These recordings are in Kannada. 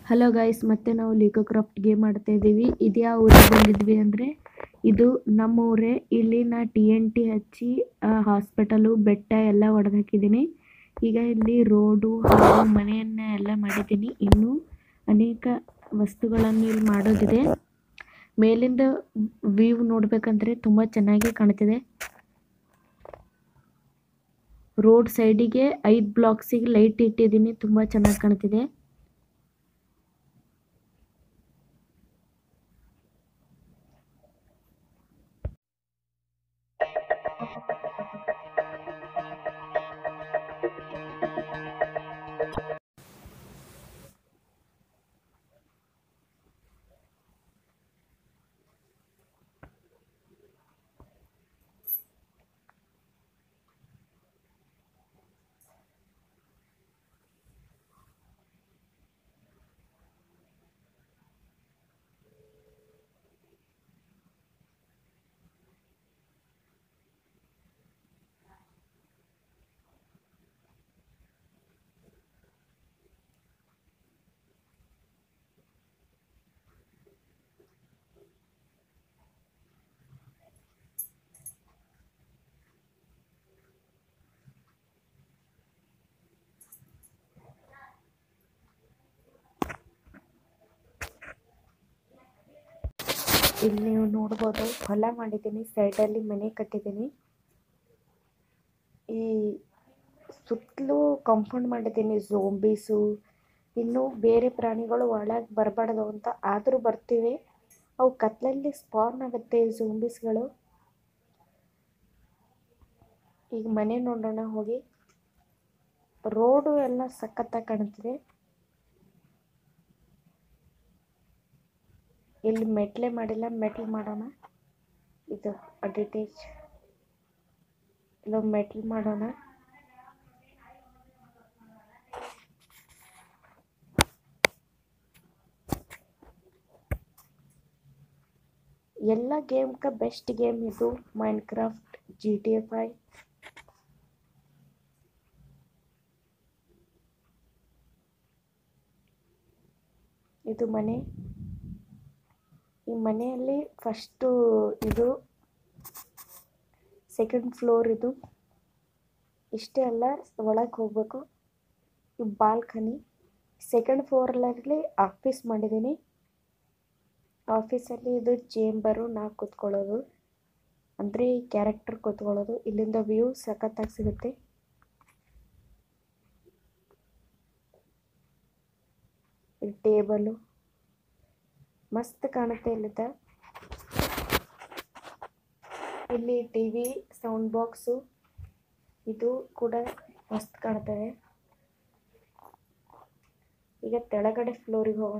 ಹಲೋ ಗೈಸ್ ಮತ್ತೆ ನಾವು ಲಿಕೋ ಕ್ರಾಫ್ಟ್ ಗೇಮ್ ಆಡ್ತಾ ಇದ್ದೀವಿ ಇದು ಯಾವ ಊರಿಗೆ ಬಂದಿದ್ವಿ ಅಂದರೆ ಇದು ನಮ್ಮ ಊರೇ ಇಲ್ಲಿ ನಾ ಟಿ ಎನ್ ಟಿ ಹಚ್ಚಿ ಹಾಸ್ಪಿಟಲು ಬೆಟ್ಟ ಎಲ್ಲ ಹೊಡೆದು ಹಾಕಿದ್ದೀನಿ ಈಗ ಇಲ್ಲಿ ರೋಡು ಹಾಗೂ ಮನೆಯನ್ನ ಎಲ್ಲ ಮಾಡಿದ್ದೀನಿ ಇನ್ನೂ ಅನೇಕ ವಸ್ತುಗಳನ್ನು ಇಲ್ಲಿ ಮಾಡೋದಿದೆ ಮೇಲಿಂದ ವ್ಯೂ ನೋಡಬೇಕಂದ್ರೆ ತುಂಬ ಚೆನ್ನಾಗಿ ಕಾಣ್ತಿದೆ ರೋಡ್ ಸೈಡಿಗೆ ಐದು ಬ್ಲಾಕ್ಸಿಗೆ ಲೈಟ್ ಇಟ್ಟಿದ್ದೀನಿ ತುಂಬ ಚೆನ್ನಾಗಿ ಕಾಣ್ತಿದೆ ಇಲ್ಲಿ ನೀವು ನೋಡ್ಬೋದು ಹೊಲ ಮಾಡಿದ್ದೀನಿ ಸೈಡಲ್ಲಿ ಮನೆ ಕಟ್ಟಿದ್ದೀನಿ ಈ ಸುತ್ತಲೂ ಕಾಂಪೌಂಡ್ ಮಾಡಿದ್ದೀನಿ ಝೋಂಬೀಸು ಇನ್ನು ಬೇರೆ ಪ್ರಾಣಿಗಳು ಒಳಗೆ ಬರಬಾರ್ದು ಅಂತ ಆದರೂ ಬರ್ತಿವೆ ಅವು ಕತ್ಲಲ್ಲಿ ಸ್ಪಾನ್ ಆಗುತ್ತೆ ಝೋಂಬೀಸ್ಗಳು ಈಗ ಮನೆ ನೋಡೋಣ ಹೋಗಿ ರೋಡು ಎಲ್ಲ ಸಖತ್ತಾಗಿ ಕಾಣ್ತಿದೆ ಇಲ್ಲಿ ಮೆಟ್ಲೆ ಮಾಡಿಲ್ಲ ಮೆಟ್ಲು ಮಾಡೋಣ ಇದು ಅಡ್ವರ್ಟೈಸ್ ಇಲ್ಲೊಂದು ಮೆಟ್ಲು ಮಾಡೋಣ ಎಲ್ಲ ಗೇಮ್ಕ ಬೆಸ್ಟ್ ಗೇಮ್ ಇದು mind craft G T F I ಇದು ಮನೆ ಈ ಮನೆಯಲ್ಲಿ ಫಸ್ಟು ಇದು ಸೆಕೆಂಡ್ ಫ್ಲೋರ್ ಇದು ಇಷ್ಟೇ ಅಲ್ಲ ಒಳಗೆ ಹೋಗಬೇಕು ಈ ಬಾಲ್ಕನಿ ಸೆಕೆಂಡ್ ಫ್ಲೋರ್ನಲ್ಲಿ ಆಫೀಸ್ ಮಾಡಿದ್ದೀನಿ ಆಫೀಸಲ್ಲಿ ಇದು ಚೇಂಬರು ನಾ ಕೂತ್ಕೊಳ್ಳೋದು ಅಂದರೆ ಈ ಕ್ಯಾರೆಕ್ಟರ್ ಕೂತ್ಕೊಳ್ಳೋದು ಇಲ್ಲಿಂದ ವ್ಯೂ ಸಖತ್ತಾಗಿ ಸಿಗುತ್ತೆ ಈ ಟೇಬಲು ಮಸ್ತ್ ಕಾಣುತ್ತೆ ಇಲ್ಲಿದ್ದ ಇಲ್ಲಿ ಟಿ ವಿ ಸೌಂಡ್ ಬಾಕ್ಸು ಇದು ಕೂಡ ಮಸ್ತ್ ಕಾಣ್ತದೆ ಈಗ ತೆಳಗಡೆ ಫ್ಲೋರಿಗೆ ಹೋಗೋಣ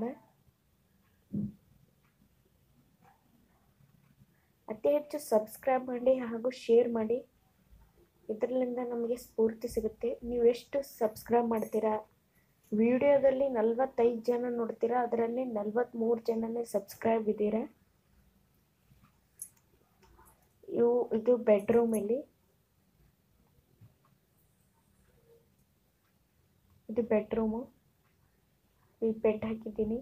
ಅತಿ ಹೆಚ್ಚು ಸಬ್ಸ್ಕ್ರೈಬ್ ಮಾಡಿ ಹಾಗೂ ಶೇರ್ ಮಾಡಿ ಇದರಿಂದ ನಮಗೆ ಸ್ಫೂರ್ತಿ ಸಿಗುತ್ತೆ ನೀವು ಎಷ್ಟು ಸಬ್ಸ್ಕ್ರೈಬ್ ಮಾಡ್ತೀರಾ ವಿಡಿಯೋದಲ್ಲಿ ನಲ್ವತ್ತೈದು ಜನ ನೋಡ್ತೀರಾ ಅದರಲ್ಲಿ ನಲ್ವತ್ತ್ಮೂರು ಜನನೇ ಸಬ್ಸ್ಕ್ರೈಬ್ ಇದ್ದೀರಾ ಇವು ಇದು ಬೆಡ್ರೂಮಲ್ಲಿ ಇದು ಬೆಡ್ರೂಮು ಇಲ್ಲಿ ಬೆಡ್ ಹಾಕಿದ್ದೀನಿ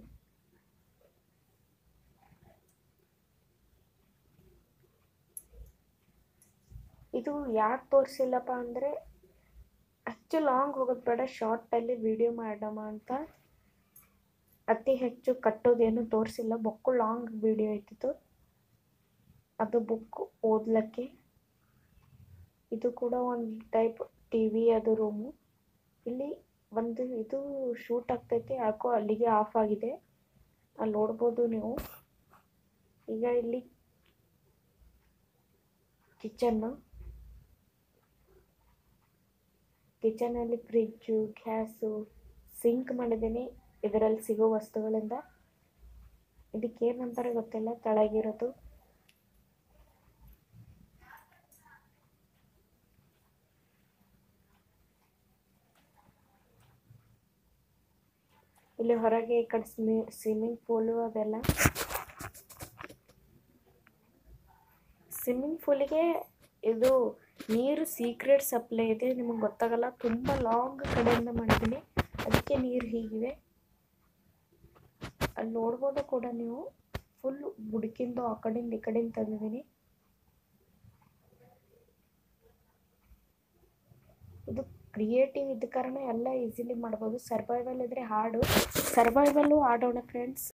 ಇದು ಯಾಕೆ ತೋರಿಸಿಲ್ಲಪ್ಪ ಅಂದರೆ ಹೆಚ್ಚು ಲಾಂಗ್ ಹೋಗೋದು ಬೇಡ ಶಾರ್ಟಲ್ಲಿ ವಿಡಿಯೋ ಮಾಡೋಣ ಅಂತ ಅತಿ ಹೆಚ್ಚು ಕಟ್ಟೋದೇನು ತೋರಿಸಿಲ್ಲ ಬೊಕ್ಕು ಲಾಂಗ್ ವಿಡಿಯೋ ಇದ್ದಿತ್ತು ಅದು ಬುಕ್ ಓದ್ಲಿಕ್ಕೆ ಇದು ಕೂಡ ಒಂದು ಟೈಪ್ ಟಿ ವಿ ಅದು ರೂಮು ಇಲ್ಲಿ ಒಂದು ಇದು ಶೂಟ್ ಆಗ್ತೈತಿ ಯಾಕೋ ಅಲ್ಲಿಗೆ ಆಫ್ ಆಗಿದೆ ಅಲ್ಲಿ ನೋಡ್ಬೋದು ನೀವು ಈಗ ಇಲ್ಲಿ ಕಿಚನ್ನು ಕಿಚನಲ್ಲಿ ಫ್ರಿಜ್ಜು ಗ್ಯಾಸು ಸಿಂಕ್ ಮಾಡಿದ್ದೀನಿ ಇದರಲ್ಲಿ ಸಿಗೋ ವಸ್ತುಗಳಿಂದ ಇದಕ್ಕೆ ಏನಂತಾರೆ ಗೊತ್ತಿಲ್ಲ ತೆಳಗಿರೋದು ಇಲ್ಲಿ ಹೊರಗೆ ಈ ಕಡೆ ಸ್ಮಿ ಸ್ವಿಮ್ಮಿಂಗ್ ಪೂಲು ಅದೆಲ್ಲ ಸ್ವಿಮ್ಮಿಂಗ್ ಪೂಲಿಗೆ ಇದು ನೀರು ಸೀಕ್ರೆಟ್ ಸಪ್ಲೈ ಇದೆ ನಿಮಗೆ ಗೊತ್ತಾಗಲ್ಲ ತುಂಬ ಲಾಂಗ್ ಕಡೆಯಿಂದ ಮಾಡಿದ್ದೀನಿ ಅದಕ್ಕೆ ನೀರು ಹೀಗಿವೆ ಅಲ್ಲಿ ನೋಡ್ಬೋದು ಕೂಡ ನೀವು ಫುಲ್ ಬುಡಕಿಂದು ಆ ಕಡೆಯಿಂದ ಈ ಕಡೆಯಿಂದ ತಂದಿದ್ದೀನಿ ಇದು ಕ್ರಿಯೇಟಿವ್ ಇದ್ದ ಕಾರಣ ಎಲ್ಲ ಈಸಿಲಿ ಮಾಡ್ಬೋದು ಸರ್ವೈವಲ್ ಇದ್ರೆ ಹಾಡು ಸರ್ವೈವಲ್ಲು ಆಡೋಣ ಫ್ರೆಂಡ್ಸ್